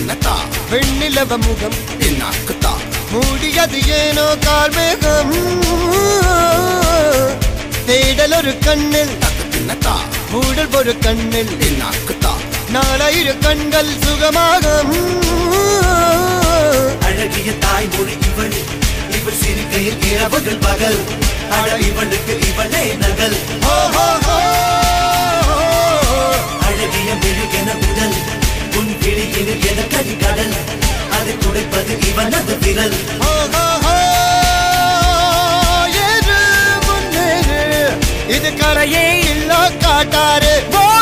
தின்னத்தா வெண்ணிலவ முகம் தின்னாக்குத்தா மூடியது ஏனோ கார்மேகம் தேடல் ஒரு கண்ணில் தக்கு தின்னத்தா மூடல் ஒரு கண்ணில் தின்னாக்குத்தா நாலாயிர கண்கள் சுகமாக அழகிய தாய்மொழி இவள் இவள் சிரிக்கையில் இரவுகள் பகல் அழ இவளுக்கு இவளே நகல் அழகிய மெழுகென உடல் உன் கிளியில் என கரிகடல் அதை துடைப்பது இவனது விரல் ஏறு முன்னேறு இது கரையே இல்ல காட்டாரு ஓ